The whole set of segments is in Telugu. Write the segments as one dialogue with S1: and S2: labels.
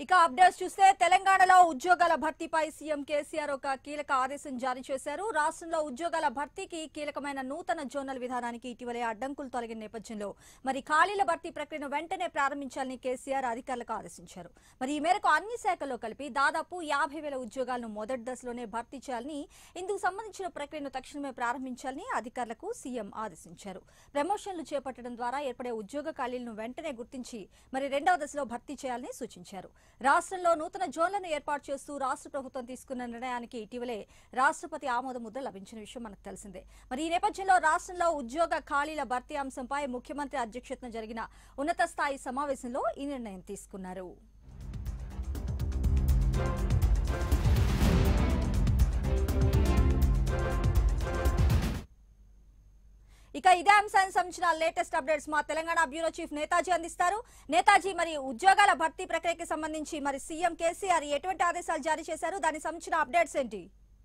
S1: ఇక అప్డేట్స్ చూస్తే తెలంగాణలో ఉద్యోగాల భర్తీపై సీఎం కేసీఆర్ ఒక కీలక ఆదేశం జారీ చేశారు రాష్ట్రంలో ఉద్యోగాల భర్తీకి కీలకమైన నూతన జోనల్ విధానానికి ఇటీవలే అడ్డంకులు తొలగిన నేపథ్యంలో మరి ఖాళీల భర్తీ ప్రక్రియను వెంటనే ప్రారంభించాలని కేసీఆర్ అధికారులకు ఆదేశించారు మరి ఈ మేరకు అన్ని శాఖల్లో కలిపి దాదాపు యాభై వేల ఉద్యోగాలను మొదటి దశలోనే భర్తీ చేయాలని ఇందుకు సంబంధించిన ప్రక్రియను తక్షణమే ప్రారంభించాలని అధికారులకు సీఎం ఆదేశించారు ప్రమోషన్లు చేపట్టడం ద్వారా ఏర్పడే ఉద్యోగ ఖాళీలను వెంటనే గుర్తించి మరి రెండవ దశలో భర్తీ చేయాలని సూచించారు రాష్ట్రంలో నూతన జోన్లను ఏర్పాటు చేస్తూ రాష్ట్ర ప్రభుత్వం తీసుకున్న నిర్ణయానికి ఇటీవలే రాష్ట్రపతి ఆమోద ముద్ర లభించిన విషయం మనకు తెలిసిందే మరి ఈ నేపథ్యంలో రాష్ట్రంలో ఉద్యోగ ఖాళీల భర్తీ అంశంపై ముఖ్యమంత్రి అధ్యక్షతన జరిగిన ఉన్నత స్థాయి సమావేశంలో ఈ నిర్ణయం తీసుకున్నారు ఇక ఇదే అంశానికి సంబంధించిన లేటెస్ట్ అప్డేట్స్ మా తెలంగాణ బ్యూరో చీఫ్ నేతాజీ అందిస్తారు నేతాజీ మరి ఉద్యోగాల భర్తీ ప్రక్రియకి సంబంధించి మరి సీఎం కేసీఆర్ ఎటువంటి ఆదేశాలు జారీ చేశారు దానికి సంబంధించిన అప్డేట్స్ ఏంటి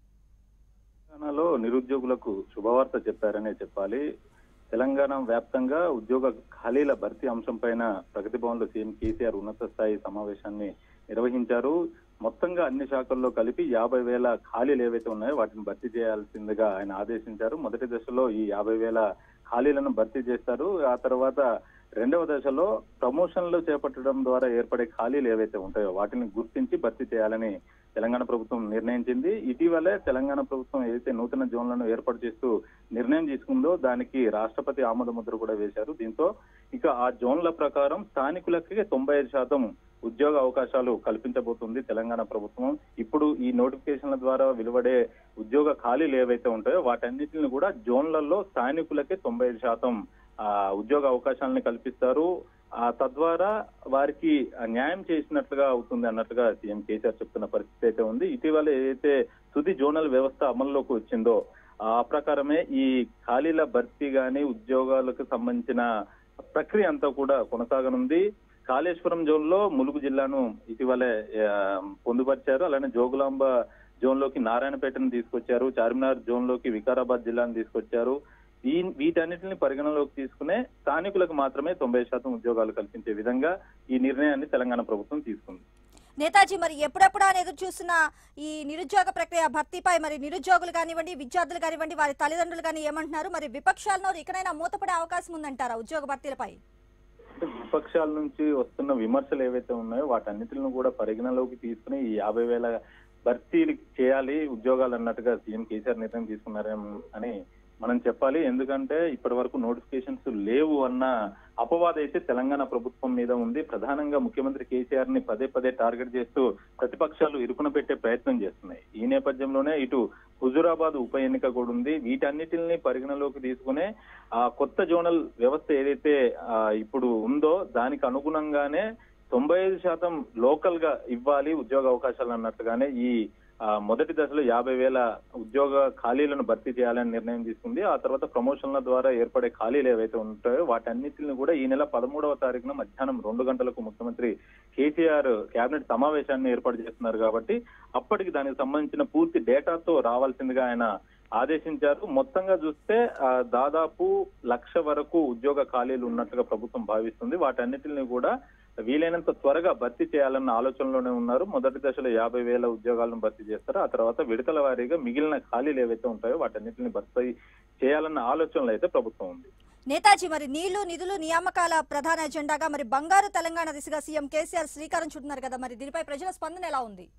S2: తెలంగాణలో నిరుద్యోగులకు శుభవార్త చెప్పారనే చెప్పాలి తెలంగాణ వ్యాప్తంగా ఉద్యోగ ఖాళీల భర్తీ అంశంపైన ప్రగతి భవన్లో సీఎం కేసీఆర్ ఉన్నత స్థాయి సమావేశాన్ని నిర్వహించారు మొత్తంగా అన్ని శాఖల్లో కలిపి యాభై వేల ఖాళీలు ఏవైతే ఉన్నాయో వాటిని భర్తీ చేయాల్సిందిగా ఆయన ఆదేశించారు మొదటి దశలో ఈ యాభై వేల ఖాళీలను భర్తీ చేస్తారు ఆ తర్వాత రెండవ దశలో ప్రమోషన్లు చేపట్టడం ద్వారా ఏర్పడే ఖాళీలు ఏవైతే ఉంటాయో వాటిని గుర్తించి భర్తీ చేయాలని తెలంగాణ ప్రభుత్వం నిర్ణయించింది ఇటీవలే తెలంగాణ ప్రభుత్వం ఏదైతే నూతన జోన్లను ఏర్పాటు చేస్తూ నిర్ణయం తీసుకుందో దానికి రాష్ట్రపతి ఆమోద ముద్ర కూడా వేశారు దీంతో ఇక ఆ జోన్ల ప్రకారం స్థానికులకి తొంభై ఐదు శాతం ఉద్యోగ అవకాశాలు కల్పించబోతుంది తెలంగాణ ప్రభుత్వం ఇప్పుడు ఈ నోటిఫికేషన్ల ద్వారా వెలువడే ఉద్యోగ ఖాళీలు ఏవైతే ఉంటాయో వాటన్నిటిని కూడా జోన్లలో స్థానికులకే తొంభై ఐదు శాతం ఆ, ఉద్యోగ అవకాశాలను కల్పిస్తారు ఆ తద్వారా వారికి న్యాయం చేసినట్లుగా అవుతుంది అన్నట్లుగా సీఎం కేసీఆర్ చెప్తున్న పరిస్థితి అయితే ఉంది ఇటీవల ఏదైతే తుది జోనల్ వ్యవస్థ అమల్లోకి వచ్చిందో ఆ ప్రకారమే ఈ ఖాళీల భర్తీ గాని ఉద్యోగాలకు సంబంధించిన ప్రక్రియ అంతా కూడా కొనసాగనుంది కాళేశ్వరం జోన్ లో ములుగు జిల్లాను ఇటీవలే ఆ, పొందుపరిచారు అలానే జోగులాంబ జోన్ లోకి నారాయణపేటను తీసుకొచ్చారు చార్మినార్ జోన్ లోకి వికారాబాద్ జిల్లాను తీసుకొచ్చారు ఈ వీటన్నిటిని పరిగణలోకి తీసుకునే స్థానికులకు మాత్రమే తొంభై శాతం ఉద్యోగాలు కల్పించే విధంగా ఈ నిర్ణయాన్ని తెలంగాణ ప్రభుత్వం తీసుకుంది
S1: నేతాజీ మరి ఎప్పుడెప్పుడు అని ఎదురు చూస్తున్న ఈ నిరుద్యోగ ప్రక్రియ భర్తీపై మరి నిరుద్యోగులు కానివ్వండి విద్యార్థులు కానివ్వండి వారి తల్లిదండ్రులు కానీ ఏమంటున్నారు మరి విపక్షాలను ఇకనైనా మూతపడే అవకాశం ఉందంటారా ఉద్యోగ భర్తీలపై
S2: అంటే విపక్షాల నుంచి వస్తున్న విమర్శలు ఏవైతే ఉన్నాయో వాటన్నిటిని కూడా పరిగణలోకి తీసుకుని ఈ యాభై వేల భర్తీలు చేయాలి ఉద్యోగాలు అన్నట్టుగా సీఎం కేసీఆర్ నిర్ణయం తీసుకున్నారేం అని మనం చెప్పాలి ఎందుకంటే ఇప్పటి వరకు నోటిఫికేషన్స్ లేవు అన్న అపవాద అయితే తెలంగాణ ప్రభుత్వం మీద ఉంది ప్రధానంగా ముఖ్యమంత్రి కేసీఆర్ ని పదే పదే టార్గెట్ చేస్తూ ప్రతిపక్షాలు ఇరుకున పెట్టే ప్రయత్నం చేస్తున్నాయి ఈ నేపథ్యంలోనే ఇటు హుజురాబాద్ ఉప ఎన్నిక కూడా ఉంది వీటన్నిటిని పరిగణలోకి తీసుకునే ఆ కొత్త జోనల్ వ్యవస్థ ఏదైతే ఆ, ఇప్పుడు ఉందో దానికి అనుగుణంగానే తొంభై ఐదు శాతం లోకల్ గా ఇవ్వాలి ఉద్యోగ అవకాశాలు అన్నట్టుగానే ఈ ఆ, మొదటి దశలో యాభై వేల ఉద్యోగ ఖాళీలను భర్తీ చేయాలని నిర్ణయం తీసుకుంది ఆ తర్వాత ప్రమోషన్ల ద్వారా ఏర్పడే ఖాళీలు ఏవైతే ఉంటాయో వాటన్నిటిని కూడా ఈ నెల పదమూడవ తారీఖున మధ్యాహ్నం రెండు గంటలకు ముఖ్యమంత్రి కేసీఆర్ కేబినెట్ సమావేశాన్ని ఏర్పాటు చేస్తున్నారు కాబట్టి అప్పటికి దానికి సంబంధించిన పూర్తి డేటాతో రావాల్సిందిగా ఆయన ఆదేశించారు మొత్తంగా చూస్తే ఆ, దాదాపు లక్ష వరకు ఉద్యోగ ఖాళీలు ఉన్నట్టుగా ప్రభుత్వం భావిస్తుంది వాటన్నిటిని కూడా వీలైనంత త్వరగా భర్తీ చేయాలన్న ఆలోచనలోనే ఉన్నారు మొదటి దశలో యాభై వేల ఉద్యోగాలను భర్తీ చేస్తారు ఆ తర్వాత విడతల వారీగా మిగిలిన ఖాళీలు ఏవైతే ఉంటాయో వాటన్నిటిని భర్తీ చేయాలన్న ఆలోచనలో అయితే ప్రభుత్వం ఉంది
S1: నేతాజీ మరి నీళ్లు నిధులు నియామకాల ప్రధాన ఎజెండాగా మరి బంగారు తెలంగాణ దిశగా సీఎం కేసీఆర్ శ్రీకారం చుట్టున్నారు కదా మరి దీనిపై ప్రజల స్పందన ఎలా ఉంది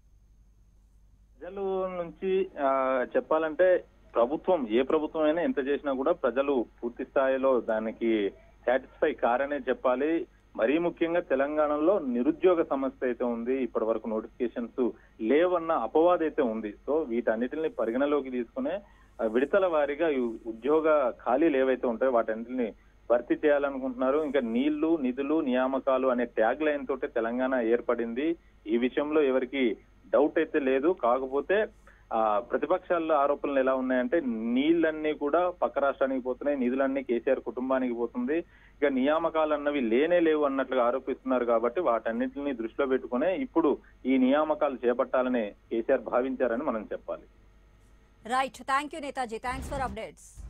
S2: ప్రజలు నుంచి ఆ, చెప్పాలంటే ప్రభుత్వం ఏ ప్రభుత్వం అయినా ఎంత చేసినా కూడా ప్రజలు పూర్తి స్థాయిలో దానికి సాటిస్ఫై కారనే చెప్పాలి మరీ ముఖ్యంగా తెలంగాణలో నిరుద్యోగ సమస్య అయితే ఉంది ఇప్పటి వరకు నోటిఫికేషన్స్ లేవన్న అపవాదం అయితే ఉంది సో వీటన్నిటిని పరిగణలోకి తీసుకునే ఆ, విడతల వారీగా ఈ ఉద్యోగ ఖాళీలు ఏవైతే ఉంటాయో వాటన్నిటిని భర్తీ చేయాలనుకుంటున్నారు ఇంకా నీళ్లు నిధులు నియామకాలు అనే ట్యాగ్ లైన్ తోటే తెలంగాణ ఏర్పడింది ఈ విషయంలో ఎవరికి డౌట్ అయితే లేదు కాకపోతే ఆ ప్రతిపక్షాల ఆరోపణలు ఎలా ఉన్నాయంటే నీళ్ళన్నీ కూడా పక్క రాష్ట్రానికి పోతున్నాయి నిధులన్నీ కేసీఆర్ కుటుంబానికి పోతుంది ఇక నియామకాలు అన్నవి లేనే లేవు అన్నట్లుగా ఆరోపిస్తున్నారు కాబట్టి వాటన్నిటిని దృష్టిలో పెట్టుకునే ఇప్పుడు ఈ నియామకాలు చేపట్టాలని కేసీఆర్ భావించారని మనం చెప్పాలి
S1: right thank you Netaji thanks for updates